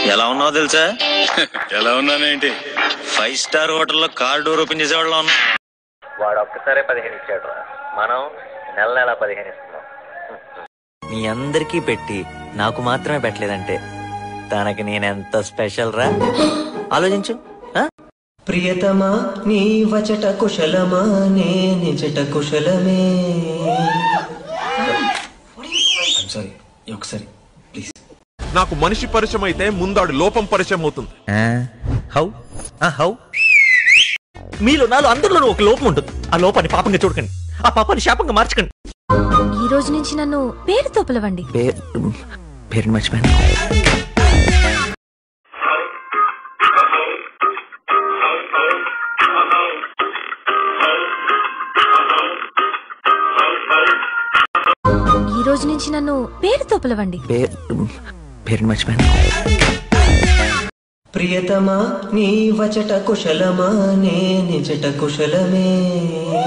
ఎలా ఉన్నావు తెలుసా ఎలా ఉన్నానేంటి ఫైవ్ స్టార్ హోటల్లో కార్ డోర్ ఓపెన్ చేసేవాళ్ళ ఉన్నా వాడు ఒక్కసారే పదిహేను ఇచ్చాడు మనం నెల నెల పదిహేను ఇస్తున్నాం మీ అందరికీ పెట్టి నాకు మాత్రమే పెట్టలేదంటే తనకి నేనెంత స్పెషల్ రా ఆలోచించు ఆ? ప్రియతమా నీ వచట కుశలమా నే నిజట కుశలమే సారీ ఒకసారి ప్లీజ్ నాకు మనిషి పరిచయం అయితే ముందాడు లోపం పరిచయం అవుతుంది ఆ, హౌ ఆ, హౌ మీలో నాలో అందరిలోనూ ఒక లోపం ఉంటుంది ఆ లోపాన్ని పాపంగా చూడకండి ఆ పాపాన్ని శాపంగా మార్చకండి ఈ రోజు నుంచి నన్ను పేరుతో పిలవండి పేరు పేరుని మర్చిపోయాను ఈ రోజు నుంచి నన్ను పేరుతో పిలవండి పేరు పేరుని మర్చిపోయాను ప్రియతమా నీ వచట కుశలమా నే నిజట కుశలమే